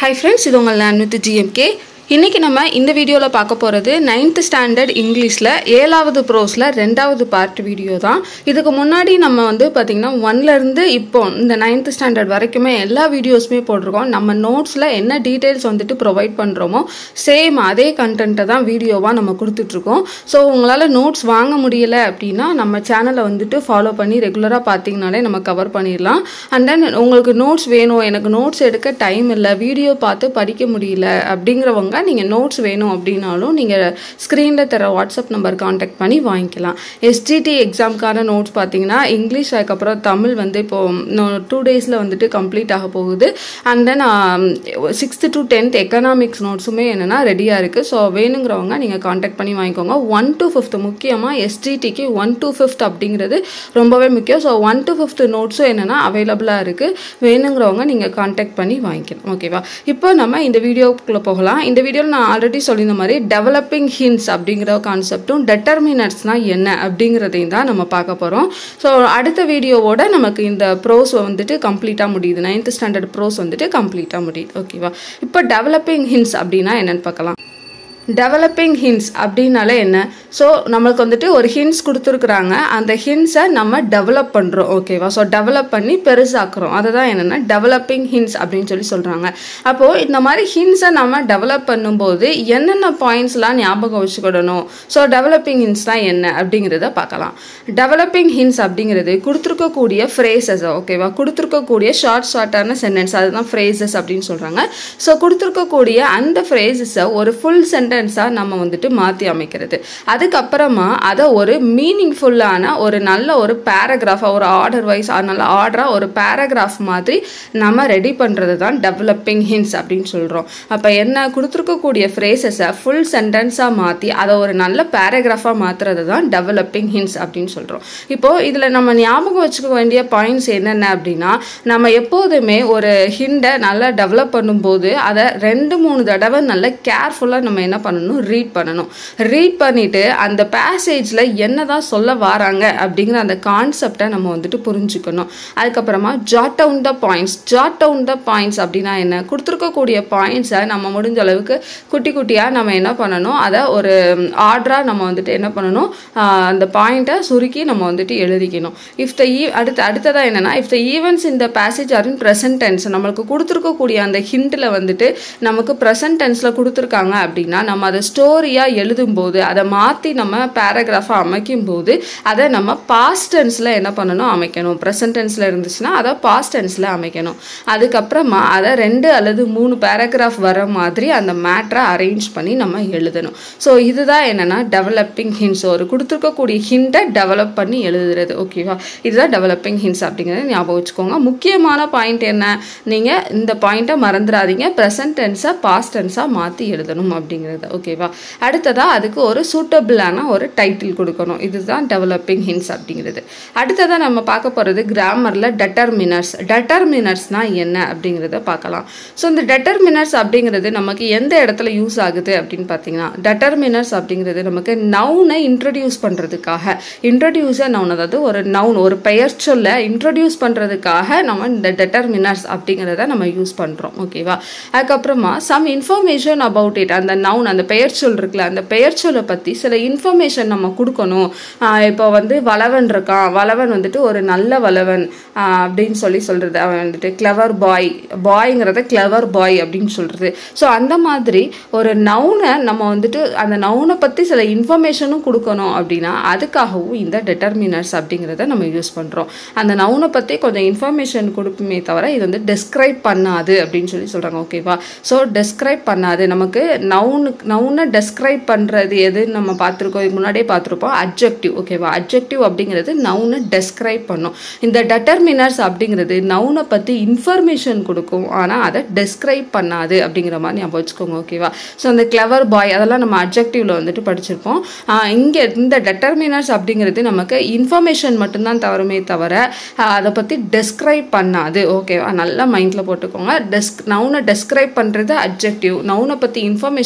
hi friends இது உங்கள் land with GMK இன்றைக்கி நம்ம இந்த வீடியோவில் பார்க்க போகிறது நைன்த் ஸ்டாண்டர்ட் இங்கிலீஷில் ஏழாவது ப்ரோஸில் ரெண்டாவது பார்ட் வீடியோ தான் இதுக்கு முன்னாடி நம்ம வந்து பார்த்திங்கன்னா ஒன்லேருந்து இப்போ இந்த நைன்த் ஸ்டாண்டர்ட் வரைக்குமே எல்லா வீடியோஸுமே போட்டிருக்கோம் நம்ம நோட்ஸில் என்ன டீட்டெயில்ஸ் வந்துட்டு ப்ரொவைட் பண்ணுறோமோ சேம் அதே கண்டென்ட்டை தான் வீடியோவாக நம்ம கொடுத்துட்ருக்கோம் ஸோ உங்களால் நோட்ஸ் வாங்க முடியல அப்படின்னா நம்ம சேனலை வந்துட்டு ஃபாலோ பண்ணி ரெகுலராக பார்த்தீங்கனாலே நம்ம கவர் பண்ணிடலாம் அண்ட் தென் உங்களுக்கு நோட்ஸ் வேணும் எனக்கு நோட்ஸ் எடுக்க டைம் இல்லை வீடியோ பார்த்து படிக்க முடியல அப்படிங்கிறவங்க நீங்கள் நோட்ஸ் வேணும் அப்படின்னாலும் நீங்கள் ஸ்க்ரீனில் தர வாட்ஸ்அப் நம்பர் காண்டாக்ட் பண்ணி வாங்கிக்கலாம் எஸ்ஜிடி எக்ஸாமுக்கான நோட்ஸ் பார்த்தீங்கன்னா இங்கிலீஷ் அதுக்கப்புறம் தமிழ் வந்து இப்போது டூ டேஸில் வந்துட்டு கம்ப்ளீட் ஆக போகுது and then sixth to tenth economics நோட்ஸுமே என்னென்னா ரெடியாக இருக்குது ஸோ வேணுங்கிறவங்க நீங்கள் காண்டாக்ட் பண்ணி வாங்கிக்கோங்க ஒன் டு ஃபிஃப்த் முக்கியமாக எஸ்ஜிடிக்கு ஒன் டு ஃபிஃப்த் அப்படிங்கிறது ரொம்பவே முக்கியம் ஸோ ஒன் டு ஃபிஃப்த் நோட்ஸும் என்னென்னா அவைலபிளாக இருக்குது வேணுங்கிறவங்க நீங்கள் காண்டாக்ட் பண்ணி வாங்கிக்கலாம் ஓகேவா இப்போ நம்ம இந்த வீடியோக்குள்ளே போகலாம் இந்த வீடியோவில் நான் ஆல்ரெடி சொல்லியிருந்த மாதிரி டெவலப்பிங் ஹின்ஸ் அப்படிங்கிற கான்செப்டும் டெட்டர்மினட்ஸ்னால் என்ன அப்படிங்கிறதையும் தான் நம்ம பார்க்க போகிறோம் ஸோ அடுத்த வீடியோவோட நமக்கு இந்த ப்ரோஸ் வந்துட்டு கம்ப்ளீட்டாக முடியுது நைன்த் ஸ்டாண்டர்ட் ப்ரோஸ் வந்துட்டு கம்ப்ளீட்டாக முடியுது ஓகேவா இப்போ டெவலப்பிங் ஹின்ஸ் அப்படின்னா என்னென்னு பார்க்கலாம் டெவலப்பிங் ஹின்ஸ் அப்படின்னாலே என்ன ஸோ நம்மளுக்கு வந்துட்டு ஒரு ஹின்ஸ் கொடுத்துருக்குறாங்க அந்த ஹின்ஸை நம்ம டெவலப் பண்ணுறோம் ஓகேவா ஸோ டெவலப் பண்ணி பெருசாக்குறோம் அதுதான் என்னென்னா டெவலப்பிங் ஹின்ஸ் அப்படின்னு சொல்லி சொல்கிறாங்க அப்போது இந்த மாதிரி ஹின்ஸை நம்ம டெவலப் பண்ணும்போது என்னென்ன பாயிண்ட்ஸ்லாம் ஞாபகம் வச்சுக்கிடணும் ஸோ டெவலப்பிங் ஹின்ஸ் தான் என்ன அப்படிங்கிறத பார்க்கலாம் டெவலப்பிங் ஹின்ஸ் அப்படிங்கிறது கொடுத்துருக்கக்கூடிய ஃப்ரேசஸ் ஓகேவா கொடுத்துருக்கக்கூடிய ஷார்ட் ஷார்ட்டான சென்டென்ஸ் அதுதான் ஃப்ரேசஸ் அப்படின்னு சொல்கிறாங்க ஸோ கொடுத்துருக்கக்கூடிய அந்த ஃப்ரேசஸை ஒரு ஃபுல் சென்டென்ஸ் சென்டென்ஸாக நம்ம வந்துட்டு மாற்றி அமைக்கிறது அதுக்கப்புறமா அதை ஒரு மீனிங்ஃபுல்லான ஒரு நல்ல ஒரு பேராகிராஃபாக ஒரு ஆர்டர் வைஸ் நல்ல ஆர்டராக ஒரு பேராகிராஃப் மாதிரி நம்ம ரெடி பண்ணுறது தான் டெவலப்பிங் ஹின்ஸ் அப்படின்னு சொல்கிறோம் அப்போ என்ன கொடுத்துருக்கக்கூடிய ஃப்ரேசஸை ஃபுல் சென்டென்ஸாக மாற்றி அதை ஒரு நல்ல பேராகிராஃபாக மாற்றுறது தான் டெவலப்பிங் ஹின்ஸ் அப்படின்னு சொல்கிறோம் இப்போது இதில் நம்ம ஞாபகம் வச்சுக்க வேண்டிய பாயிண்ட்ஸ் என்னென்ன அப்படின்னா நம்ம எப்போதுமே ஒரு ஹிண்டை நல்லா டெவலப் பண்ணும்போது அதை ரெண்டு மூணு தடவை நல்ல கேர்ஃபுல்லாக நம்ம என்ன பண்ணணும் ரீட் பண்ணணும் ரீட் பண்ணிவிட்டு அந்த பேசேஜில் என்ன தான் சொல்ல வராங்க அப்படிங்கிற அந்த கான்செப்டை நம்ம வந்துட்டு புரிஞ்சுக்கணும் அதுக்கப்புறமா jot down the points jot down the points அப்படின்னா என்ன கொடுத்துருக்கக்கூடிய பாயிண்ட்ஸை நம்ம முடிஞ்ச அளவுக்கு குட்டி குட்டியாக நம்ம என்ன பண்ணணும் அதை ஒரு ஆர்டராக நம்ம வந்துட்டு என்ன பண்ணணும் அந்த பாயிண்ட்டை சுருக்கி நம்ம வந்துட்டு எழுதிக்கணும் இஃப் த ஈ அடுத்து அடுத்ததாக என்னென்னா இஃப் த ஈவெண்ட்ஸ் இந்த passage are in present tense நம்மளுக்கு கொடுத்துருக்கக்கூடிய அந்த ஹிண்டில் வந்துட்டு நமக்கு ப்ரெசன்ட் டென்ஸில் கொடுத்துருக்காங்க அப்படின்னா நம்ம அதை ஸ்டோரியாக எழுதும்போது அதை மாற்றி நம்ம பேராகிராஃபாக அமைக்கும் போது அதை நம்ம பாஸ்ட் டென்ஸில் என்ன பண்ணணும் அமைக்கணும் ப்ரெசன்ட் டென்ஸில் இருந்துச்சுன்னா அதை பாஸ்ட் டென்ஸில் அமைக்கணும் அதுக்கப்புறமா அதை ரெண்டு அல்லது மூணு பேராகிராஃப் வர மாதிரி அந்த மேட்ரை அரேஞ்ச் பண்ணி நம்ம எழுதணும் ஸோ இதுதான் என்னென்னா டெவலப்பிங் ஹின்ஸ் ஒரு கொடுத்துருக்கக்கூடிய ஹிண்ட்டை டெவலப் பண்ணி எழுதுறது ஓகேவா இதுதான் டெவலப்பிங் ஹின்ஸ் அப்படிங்கிறத ஞாபகம் வச்சுக்கோங்க முக்கியமான பாயிண்ட் என்ன நீங்கள் இந்த பாயிண்ட்டை மறந்துடாதீங்க ப்ரெசன்ட் டென்ஸை பாஸ்ட் டென்ஸாக மாற்றி எழுதணும் அப்படிங்கிறது ஓகேவா அடுத்ததாக அதுக்கு ஒரு சூட்டபிளான ஒரு டைட்டில் கொடுக்கணும் இதுதான் டெவலப்பிங் ஹின்ஸ் அப்படிங்கிறது அடுத்ததாக நம்ம பார்க்க போகிறது கிராமரில் டெட்டர்மினர்ஸ் டெட்டர்மினர்ஸ்னால் என்ன அப்படிங்கிறத பார்க்கலாம் ஸோ இந்த டெட்டர்மினர்ஸ் அப்படிங்கிறது நமக்கு எந்த இடத்துல யூஸ் ஆகுது அப்படின்னு பார்த்தீங்கன்னா டெட்டர்மினர்ஸ் அப்படிங்கிறது நமக்கு நவுனை இன்ட்ரடியூஸ் பண்ணுறதுக்காக இன்ட்ரடியூஸை நவுன் அதாவது ஒரு நவுன் ஒரு பெயர் சொல்ல இன்ட்ரடியூஸ் பண்ணுறதுக்காக நம்ம இந்த டெட்டர்மினர்ஸ் அப்படிங்கிறத நம்ம யூஸ் பண்ணுறோம் ஓகேவா அதுக்கப்புறமா சம் இன்ஃபர்மேஷன் அபவுட் இட் அந்த நவுன் அந்த பெயர் சொல் இருக்குல்ல அந்த பெயர் சொல்லை பற்றி சில இன்ஃபர்மேஷன் நம்ம கொடுக்கணும் இப்போ வந்து வளவன் இருக்கான் வளவன் வந்துட்டு ஒரு நல்ல வளவன் அப்படின்னு சொல்லி சொல்கிறது அவன் வந்துட்டு கிளவர் பாய் பாய்ங்கிறத கிளவர் பாய் அப்படின்னு சொல்கிறது ஸோ அந்த மாதிரி ஒரு நவுனை நம்ம வந்துட்டு அந்த நவுனை பற்றி சில இன்ஃபர்மேஷனும் கொடுக்கணும் அப்படின்னா அதுக்காகவும் இந்த டெட்டர்மினர்ஸ் அப்படிங்கிறத நம்ம யூஸ் பண்ணுறோம் அந்த நவுனை பற்றி கொஞ்சம் இன்ஃபர்மேஷன் கொடுக்குமே தவிர இது வந்து டெஸ்கிரைப் பண்ணாது அப்படின்னு சொல்லி சொல்கிறாங்க ஓகேவா ஸோ டெஸ்கிரைப் பண்ணாது நமக்கு நவுனுக்கு நவுனை டெஸ்கிரைப் பண்ணுறது எதுன்னு நம்ம பார்த்துருக்கோம் இதுக்கு முன்னாடியே பார்த்துருப்போம் அப்ஜெக்டிவ் ஓகேவா அப்ஜெக்டிவ் அப்படிங்கிறது நவுனை டெஸ்கிரைப் பண்ணும் இந்த டெட்டர்மினர்ஸ் அப்படிங்கிறது நவுனை பற்றி இன்ஃபர்மேஷன் கொடுக்கும் ஆனால் அதை டெஸ்கிரைப் பண்ணாது அப்படிங்கிற மாதிரி ஞாபகம் வச்சுக்கோங்க ஓகேவா ஸோ அந்த கிளவர் பாய் அதெல்லாம் நம்ம அப்ஜெக்டிவில் வந்துட்டு படிச்சிருப்போம் இங்கே இந்த டெட்டர்மினர்ஸ் அப்படிங்கிறது நமக்கு இன்ஃபர்மேஷன் மட்டும்தான் தவறுமே தவிர அதை பற்றி டெஸ்கிரைப் பண்ணாது ஓகேவா நல்லா மைண்டில் போட்டுக்கோங்க டெஸ்க் நவுனை டெஸ்கிரைப் பண்ணுறது அப்ஜெக்டிவ் நவுனை பற்றி இன்ஃபர்மேஷன் கொடுக்குறது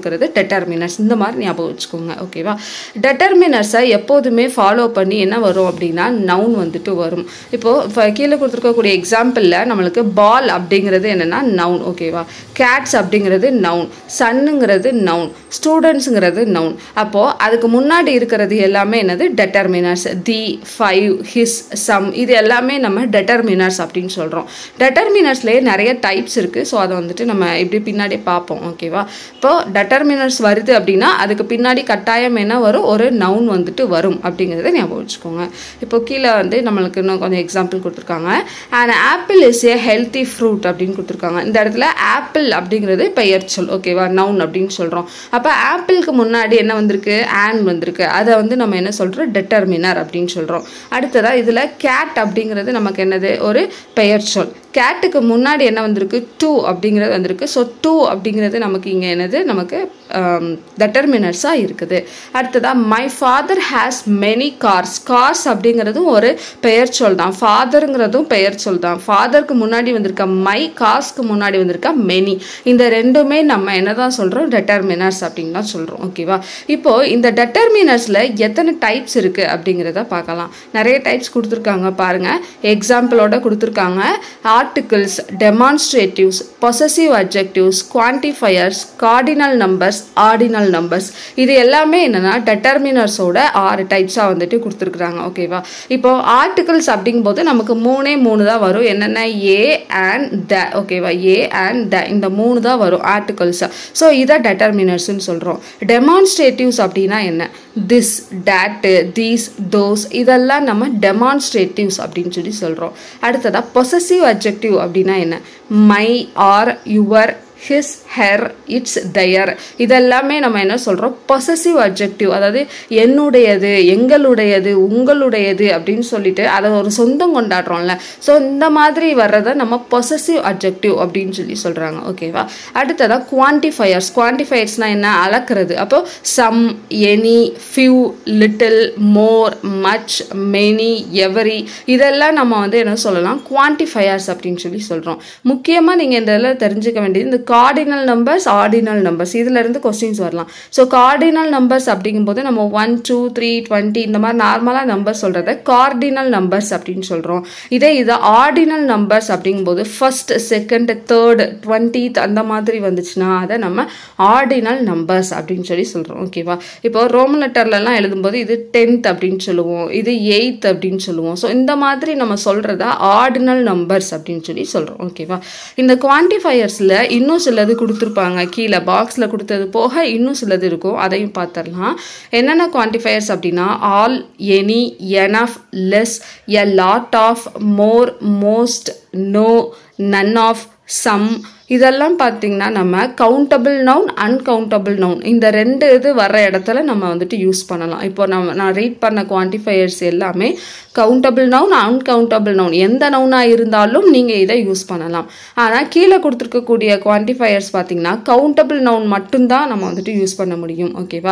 இருக்கிறது டெட்டர்மினர்ஸ் இந்த மாதிரி ஞாபகம் வச்சுக்கோங்க ஓகேவா டெட்டர்மினர்ஸை எப்போதுமே ஃபாலோ பண்ணி என்ன வரும் அப்படின்னா நவுன் வந்துட்டு வரும் இப்போது கீழே கொடுத்துருக்கக்கூடிய எக்ஸாம்பிளில் நம்மளுக்கு பால் அப்படிங்கிறது என்னென்னா நவுன் ஓகேவா கேட்ஸ் அப்படிங்கிறது நவுன் சன்னுங்கிறது நவுன் ஸ்டூடெண்ட்ஸுங்கிறது நவுன் அப்போது அதுக்கு முன்னாடி இருக்கிறது எல்லாமே என்னது determiners the five his some இது எல்லாமே நம்ம டெட்டர்மினர்ஸ் அப்படின்னு சொல்கிறோம் டெட்டர்மினர்ஸ்லேயே நிறைய டைப்ஸ் இருக்குது ஸோ அதை வந்துட்டு நம்ம இப்படி பின்னாடி பார்ப்போம் ஓகேவா இப்போது டெட்டர்மினர்ஸ் வருது அப்படின்னா அதுக்கு பின்னாடி கட்டாயம் என்ன வரும் ஒரு நவுன் வந்துட்டு வரும் அப்படிங்கிறத ஞாபகம் வச்சுக்கோங்க இப்போ கீழே வந்து நம்மளுக்கு இன்னும் கொஞ்சம் எக்ஸாம்பிள் கொடுத்துருக்காங்க and apple is a healthy fruit அப்படின்னு கொடுத்துருக்காங்க இந்த இடத்துல ஆப்பிள் அப்படிங்கிறது பெயர் சொல் ஓகேவா நவுன் அப்படின்னு சொல்கிறோம் அப்போ ஆப்பிளுக்கு முன்னாடி என்ன வந்திருக்கு ஆன் வந்திருக்கு அதை வந்து நம்ம என்ன சொல்கிறோம் டெட்டர்மினர் அப்படின்னு சொல்கிறோம் அடுத்ததாக இதில் கேட் அப்படிங்கிறது நமக்கு என்னது ஒரு பெயர் சொல் கேட்டுக்கு முன்னாடி என்ன வந்திருக்கு டூ அப்படிங்கிறது வந்திருக்கு ஸோ டூ அப்படிங்கிறது நமக்கு இங்கே என்னது நமக்கு டெட்டர்மினர்ஸாக இருக்குது அடுத்ததாக my father has many cars cars அப்படிங்கிறதும் ஒரு பெயர் சொல் தான் ஃபாதருங்கிறதும் பெயர் சொல் தான் ஃபாதருக்கு முன்னாடி வந்திருக்க மை கார்ஸ்க்கு முன்னாடி வந்திருக்க மெனி இந்த ரெண்டுமே நம்ம என்ன தான் சொல்கிறோம் டெட்டர்மினர்ஸ் அப்படின்னு தான் சொல்கிறோம் ஓகேவா இப்போது இந்த டெட்டர்மினர்ஸில் எத்தனை டைப்ஸ் இருக்குது அப்படிங்கிறத பார்க்கலாம் நிறைய டைப்ஸ் கொடுத்துருக்காங்க பாருங்கள் எக்ஸாம்பிளோட கொடுத்துருக்காங்க articles demonstratives possessive objectives quantifiers cardinal numbers ordinal numbers இது எல்லாமே என்னென்னா டெட்டர்மினர்ஸோட ஆறு டைப்ஸாக வந்துட்டு கொடுத்துருக்குறாங்க ஓகேவா இப்போ ஆர்டிகிள்ஸ் அப்படிங்கும்போது நமக்கு மூணே மூணு தான் வரும் என்னென்ன ஏ அண்ட் த ஓகேவா ஏ அண்ட் த இந்த மூணு தான் வரும் ஆர்டிகிள்ஸ் ஸோ இதை டெட்டர்மினர்ஸ்னு சொல்கிறோம் டெமான்ஸ்ட்ரேட்டிவ்ஸ் அப்படின்னா என்ன திஸ் டேட்டு தீஸ் தோஸ் இதெல்லாம் நம்ம டெமான்ஸ்ட்ரேட்டிவ்ஸ் அப்படின்னு சொல்லி சொல்கிறோம் அடுத்ததாக பொசசிவ் அப்ஜெக்டிவ் அப்படின்னா என்ன my our your his her its their இதெல்லாமே நம்ம என்ன சொல்கிறோம் பொசசிவ் அப்ஜெக்டிவ் அதாவது என்னுடையது எங்களுடையது உங்களுடையது அப்படின்னு சொல்லிட்டு அதை ஒரு சொந்தம் கொண்டாடுறோம்ல ஸோ இந்த மாதிரி வர்றதை நம்ம பொசசிவ் அப்ஜெக்டிவ் அப்படின்னு சொல்லி சொல்கிறாங்க ஓகேவா அடுத்ததாக குவான்டிஃபயர்ஸ் குவான்டிஃபயர்ஸ்னால் என்ன அளக்கிறது அப்போ some any few little more much many every இதெல்லாம் நம்ம வந்து என்ன சொல்லலாம் குவான்டிஃபயர்ஸ் அப்படின்னு சொல்லி சொல்கிறோம் முக்கியமாக நீங்கள் இந்த இதில் தெரிஞ்சுக்க வேண்டியது இந்த கார்டினல் நம்பர்ஸ் ஆர்டினல் நம்பர்ஸ் இதுல இருந்து கொஸ்டின்ஸ் வரலாம் ஸோ கார்டினல் நம்பர்ஸ் அப்படிங்கும்போது நம்ம ஒன் டூ த்ரீ டுவெண்ட்டி இந்த மாதிரி நார்மலாக நம்பர் சொல்கிறத கார்டினல் நம்பர்ஸ் அப்படின்னு சொல்கிறோம் இதே இது ஆர்டினல் நம்பர்ஸ் அப்படிங்கும்போது ஃபர்ஸ்ட் செகண்ட் தேர்ட் டுவெண்ட்டித் அந்த மாதிரி வந்துச்சுன்னா அதை நம்ம ஆர்டினல் நம்பர்ஸ் அப்படின்னு சொல்லி சொல்கிறோம் ஓகேவா இப்போ ரோமன் லெட்டர்லலாம் எழுதும்போது இது டென்த் அப்படின்னு சொல்லுவோம் இது எயித் அப்படின்னு சொல்லுவோம் ஸோ இந்த மாதிரி நம்ம சொல்கிறத ஆர்டினல் நம்பர்ஸ் அப்படின்னு சொல்லி சொல்கிறோம் ஓகேவா இந்த குவான்டிஃபயர்ஸில் இன்னும் சிலது கொடுத்துருப்பாங்க கீழே பாக்ஸில் கொடுத்தது போக இன்னும் சிலது இருக்கும் அதையும் பார்த்துடலாம் என்னென்ன குவான்டிஃபயர்ஸ் அப்படின்னா all any enough less a lot of more most no none of some இதெல்லாம் பார்த்தீங்கன்னா நம்ம கவுண்டபிள் நவுன் அன்கவுண்டபிள் நவுன் இந்த ரெண்டு இது வர்ற இடத்துல நம்ம வந்துட்டு யூஸ் பண்ணலாம் இப்போ நம்ம நான் ரீட் பண்ண குவான்டிஃபயர்ஸ் எல்லாமே கவுண்டபிள் நவுன் அன்கவுண்டபிள் நவுன் எந்த நவுனாக இருந்தாலும் நீங்கள் இதை யூஸ் பண்ணலாம் ஆனால் கீழே கொடுத்துருக்கக்கூடிய குவான்டிஃபயர்ஸ் பார்த்தீங்கன்னா கவுண்டபிள் நவுன் மட்டும்தான் நம்ம வந்துட்டு யூஸ் பண்ண முடியும் ஓகேவா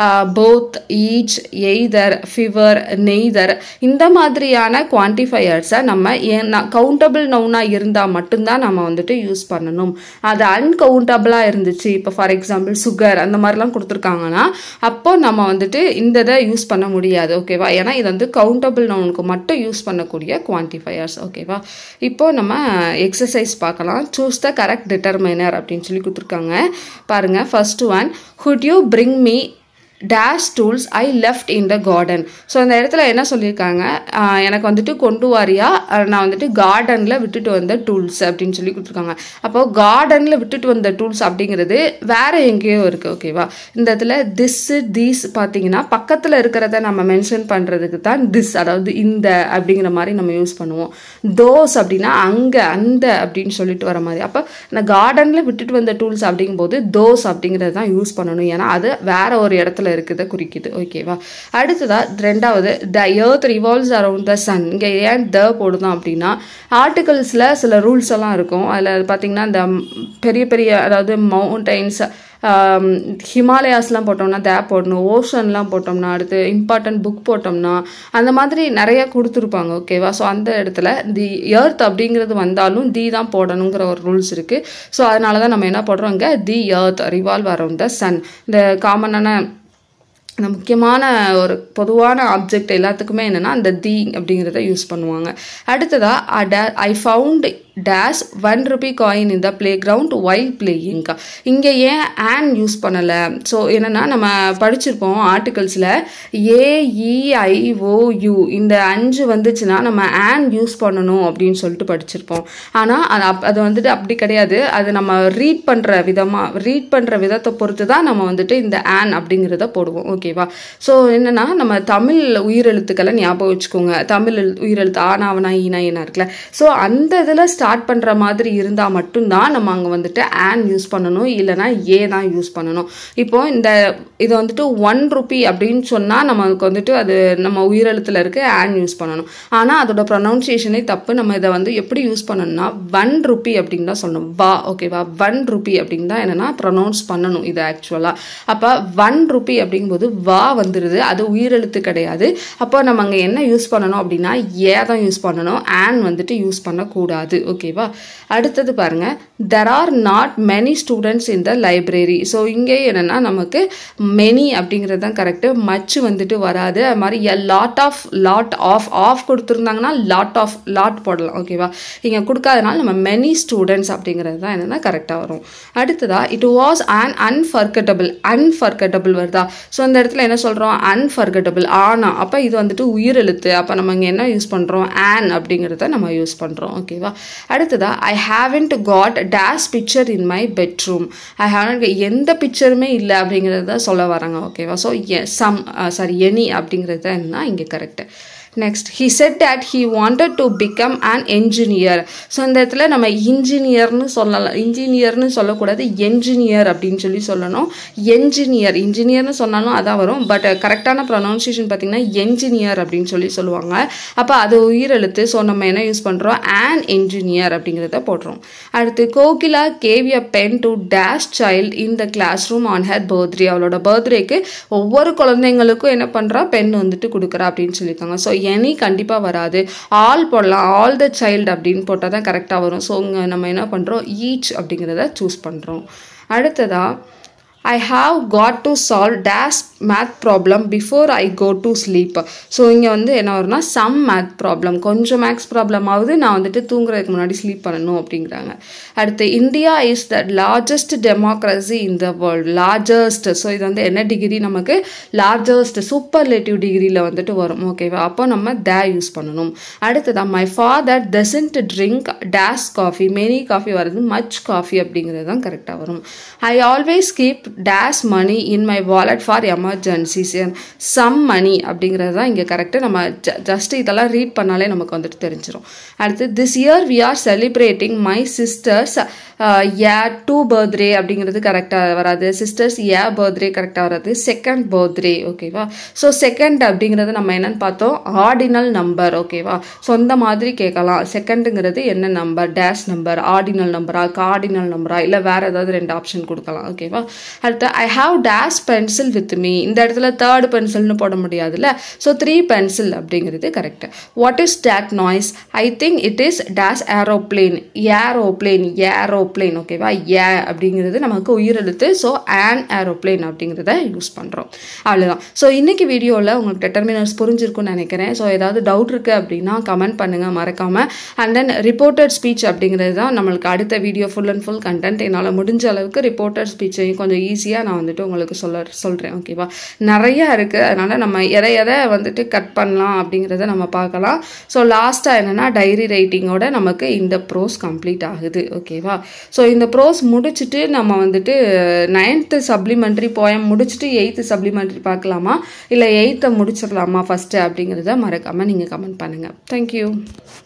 both each either fewer neither இந்த மாதிரியான குவான்டிஃபயர்ஸை நம்ம கவுண்டபிள் நவுனாக இருந்தால் மட்டும்தான் நம்ம வந்துட்டு யூஸ் பண்ணணும் அது அன்கவுண்டபிளாக இருந்துச்சு இப்போ ஃபார் எக்ஸாம்பிள் சுகர் அந்த மாதிரிலாம் கொடுத்துருக்காங்கன்னா அப்போ நம்ம வந்துட்டு இந்த இதை யூஸ் பண்ண முடியாது ஓகேவா ஏன்னா இது வந்து கவுண்டபிள் நவுனுக்கு மட்டும் யூஸ் பண்ணக்கூடிய குவான்டிஃபயர்ஸ் ஓகேவா இப்போ நம்ம எக்ஸசைஸ் பார்க்கலாம் சூஸ் த கரெக்ட் டிட்டர்மைனர் அப்படின்னு சொல்லி கொடுத்துருக்காங்க பாருங்கள் first one would you bring me dash tools I left in the garden so அந்த இடத்துல என்ன சொல்லியிருக்காங்க ஆஹ் எனக்கு வந்துட்டு கொண்டு வாரியா அஹ் நான் வந்துட்டு கார்டனில் விட்டுட்டு வந்த டூல்ஸ் அப்படின்னு சொல்லி கொடுத்துருக்காங்க அப்போ கார்டனில் விட்டுட்டு வந்த டூல்ஸ் அப்படிங்கிறது வேற எங்கேயோ இருக்குது ஓகேவா இந்த இடத்துல திஸ் தீஸ் பார்த்தீங்கன்னா பக்கத்தில் இருக்கிறத நம்ம மென்ஷன் பண்ணுறதுக்கு தான் திஸ் அதாவது இந்த அப்படிங்கிற மாதிரி நம்ம யூஸ் பண்ணுவோம் தோஸ் அப்படின்னா அங்கே அந்த அப்படின்னு சொல்லிட்டு வர மாதிரி அப்போ நான் கார்டனில் விட்டுட்டு வந்த டூல்ஸ் அப்படிங்கும்போது தோஸ் அப்படிங்கிறது தான் யூஸ் பண்ணணும் ஏன்னா அது வேற ஒரு இடத்துல இருக்கிறத குறிக்குது ஓகேவா அடுத்ததா ரெண்டாவது the earth revolves around the sun இங்கே ஏன் த போடுதான் அப்படின்னா ஆர்டிகல்ஸில் சில ரூல்ஸ் எல்லாம் இருக்கும் அதில் பார்த்தீங்கன்னா இந்த பெரிய பெரிய அதாவது மவுண்டைன்ஸ் ஹிமாலயாஸ்லாம் போட்டோம்னா தே போடணும் ஓஷன்லாம் போட்டோம்னா அடுத்து இம்பார்ட்டன்ட் புக் போட்டோம்னா அந்த மாதிரி நிறைய கொடுத்துருப்பாங்க ஓகேவா ஸோ அந்த இடத்துல தி எர்த் அப்படிங்கிறது வந்தாலும் தி தான் போடணுங்கிற ஒரு ரூல்ஸ் இருக்குது ஸோ அதனால தான் நம்ம என்ன போடுறோம் இங்கே the earth revolve around the sun இந்த காமனான இந்த முக்கியமான ஒரு பொதுவான ஆப்ஜெக்ட் எல்லாத்துக்குமே என்னென்னா அந்த தி அப்படிங்கிறத யூஸ் பண்ணுவாங்க அடுத்ததாக I found dash one rupee coin இந்த பிளே கிரவுண்ட் ஒயில் பிளேயிங் இங்கே ஏன் ஆன் யூஸ் பண்ணலை ஸோ என்னென்னா நம்ம படிச்சிருப்போம் ஆர்டிகல்ஸில் ஏஇஐஓயு இந்த அஞ்சு வந்துச்சுன்னா நம்ம ஆன் யூஸ் பண்ணணும் அப்படின்னு சொல்லிட்டு படிச்சிருப்போம் ஆனால் அது அப் அது வந்துட்டு அப்படி கிடையாது அது நம்ம ரீட் பண்ணுற விதமாக ரீட் பண்ணுற விதத்தை பொறுத்து தான் நம்ம வந்துட்டு இந்த ஆன் அப்படிங்கிறத போடுவோம் ஓகேவா ஸோ என்னென்னா நம்ம தமிழ் உயிரெழுத்துக்களை ஞாபகம் வச்சுக்கோங்க தமிழ் எழு- உயிரெழுத்து ஆனாவனா ஈனா ஈனா இருக்குல்ல ஸோ அந்த இதில் ஸ்டார்ட் பண்ணுற மாதிரி இருந்தால் மட்டும்தான் நம்ம அங்கே வந்துட்டு ஆன் யூஸ் பண்ணணும் இல்லைனா ஏ தான் யூஸ் பண்ணணும் இப்போ இந்த இது வந்துட்டு ஒன் ருபி அப்படின்னு சொன்னால் நமக்கு வந்துட்டு அது நம்ம உயிரெழுத்தில் இருக்க ஆன் யூஸ் பண்ணணும் ஆனால் அதோட ப்ரொனவுன்சியேஷனே தப்பு நம்ம இதை வந்து எப்படி யூஸ் பண்ணணும்னா ஒன் ருபி அப்படின்னு தான் சொல்லணும் வா ஓகேவா ஒன் ருபி அப்படின்னு தான் என்னென்னா ப்ரொனவுன்ஸ் பண்ணணும் இது ஆக்சுவலாக அப்போ ஒன் ருபி அப்படிங்கும்போது வா வந்துடுது அது உயிரெழுத்து கிடையாது அப்போ நம்ம அங்கே என்ன யூஸ் பண்ணணும் அப்படின்னா ஏ தான் யூஸ் பண்ணணும் ஆன் வந்துட்டு யூஸ் பண்ணக்கூடாது ஓகேவா அடுத்தது பாருங்க there are not many students in the library so இங்கே என்னென்னா நமக்கு மெனி அப்படிங்கிறது தான் கரெக்டு மச் வந்துட்டு வராது அது மாதிரி a lot of lot of of கொடுத்துருந்தாங்கன்னா லாட் ஆஃப் லாட் போடலாம் ஓகேவா இங்கே கொடுக்காதனால நம்ம மெனி ஸ்டூடெண்ட்ஸ் அப்படிங்கிறது தான் என்னென்னா கரெக்டாக வரும் அடுத்ததா it was an unforgettable unforgettable வருதா ஸோ அந்த இடத்துல என்ன சொல்கிறோம் அன்ஃபர்கட்டபிள் ஆனா அப்போ இது வந்துட்டு உயிரெழுத்து அப்போ நம்ம இங்கே என்ன யூஸ் பண்ணுறோம் ஆன் அப்படிங்கிறத நம்ம யூஸ் பண்ணுறோம் ஓகேவா அடுத்ததா I haven't got dash picture in my bedroom I haven't எந்த பிக்சருமே இல்லை அப்படிங்கிறத தான் சொல்ல வராங்க ஓகேவா ஸோ சம் சாரி எனி அப்படிங்கிறது தான் என்ன இங்கே correct next he said that he wanted to become an engineer so இந்த இடத்துல நம்ம இன்ஜினியர்னு சொல்லலாம் இன்ஜினியர்னு சொல்லக்கூடாது என்ஜினியர் அப்படின்னு சொல்லி சொல்லணும் என்ஜினியர் இன்ஜினியர்னு சொன்னாலும் அதான் வரும் பட் கரெக்டான ப்ரொனவுன்சியேஷன் பார்த்தீங்கன்னா என்ஜினியர் அப்படின்னு சொல்லி சொல்லுவாங்க அப்போ அது உயிரெழுத்து ஸோ நம்ம என்ன யூஸ் பண்ணுறோம் an engineer அப்படிங்கிறத போடுறோம் அடுத்து Kokila gave a pen to dash child in the classroom on her birthday அவளோட பர்த்டேக்கு ஒவ்வொரு குழந்தைங்களுக்கும் என்ன பண்ணுறா பென் வந்துட்டு கொடுக்குறா அப்படின்னு சொல்லியிருக்காங்க ஸோ எனி கண்டிப்பாக வராது ஆல் போடலாம் ஆல் த சைல்டு அப்படின்னு போட்டால் தான் கரெக்டாக வரும் ஸோ இங்கே நம்ம என்ன பண்ணுறோம் ஈச் அப்படிங்கிறத சூஸ் பண்ணுறோம் அடுத்ததாக I have got to solve dash math problem before I go to sleep so இங்கே வந்து என்ன வரும்னா சம் மேத் ப்ராப்ளம் கொஞ்சம் மேக்ஸ் ப்ராப்ளம் ஆகுது நான் வந்துட்டு தூங்குறதுக்கு முன்னாடி ஸ்லீப் பண்ணணும் அப்படிங்கிறாங்க அடுத்து India is the largest democracy in the world largest so இது வந்து என்ன டிகிரி நமக்கு லார்ஜஸ்ட் சூப்பர்லேட்டிவ் டிகிரியில் வந்துட்டு வரும் ஓகேவா அப்போ நம்ம தே யூஸ் பண்ணணும் அடுத்ததான் my father doesn't drink dash coffee many coffee வருது மச் காஃபி அப்படிங்கிறது தான் கரெக்டாக வரும் I always keep dash money in my wallet for emergencies some money அப்படிங்கிறது தான் இங்கே கரெக்டு நம்ம ஜஸ்ட் இதெல்லாம் ரீட் பண்ணாலே நமக்கு வந்துட்டு தெரிஞ்சிடும் அடுத்து this year we are celebrating my sister's a two birthday அப்படிங்கிறது கரெக்டாக வராது சிஸ்டர்ஸ் ஏ பர்த்டே கரெக்டாக வராது செகண்ட் பர்த்டே ஓகேவா ஸோ செகண்ட் அப்படிங்கிறது நம்ம என்னன்னு பார்த்தோம் ஆர்டினல் நம்பர் ஓகேவா ஸோ அந்த மாதிரி கேட்கலாம் செகண்டுங்கிறது என்ன நம்பர் டேஷ் நம்பர் ஆர்டினல் நம்பரா கார்டினல் நம்பரா இல்லை வேற ஏதாவது ரெண்டு ஆப்ஷன் கொடுக்கலாம் ஓகேவா அடுத்து I have dash pencil with me இந்த இடத்துல தேர்ட் பென்சில்னு போட முடியாதுல்ல ஸோ த்ரீ பென்சில் அப்படிங்கிறது correct what is that noise I think it is dash aeroplane aeroplane aeroplane ஓகேவா ஏ அப்படிங்கிறது நமக்கு உயிரெழுத்து ஸோ ஆன் ஏரோப்ளேன் அப்படிங்கிறத யூஸ் பண்ணுறோம் அவ்வளோதான் ஸோ இன்னைக்கு வீடியோவில் உங்களுக்கு டெட்டர்மினர்ஸ் புரிஞ்சிருக்கும்னு நினைக்கிறேன் ஸோ ஏதாவது டவுட் இருக்குது அப்படின்னா கமெண்ட் பண்ணுங்கள் மறக்காமல் அண்ட் தென் ரிப்போர்ட்டட் ஸ்பீச் அப்படிங்கிறது தான் நம்மளுக்கு அடுத்த video full and full content என்னால் முடிஞ்ச அளவுக்கு ரிப்போர்ட்டட் ஸ்பீச்சையும் கொஞ்சம் ஈஸியாக நான் வந்துட்டு உங்களுக்கு சொல்ல சொல்கிறேன் ஓகேவா நிறையா இருக்குது அதனால் நம்ம எதை எதை வந்துட்டு கட் பண்ணலாம் அப்படிங்கிறத நம்ம பார்க்கலாம் ஸோ லாஸ்ட்டாக என்னென்னா டைரி ரைட்டிங்கோட நமக்கு இந்த ப்ரோஸ் கம்ப்ளீட் ஆகுது ஓகேவா ஸோ இந்த ப்ரோஸ் முடிச்சுட்டு நம்ம வந்துட்டு நைன்த்து சப்ளிமெண்ட்ரி போயம் முடிச்சுட்டு எயித்து சப்ளிமெண்ட்ரி பார்க்கலாமா இல்லை எயித்தை முடிச்சிடலாமா ஃபஸ்ட்டு அப்படிங்கிறத மறக்காமல் நீங்கள் கமெண்ட் பண்ணுங்கள் தேங்க்யூ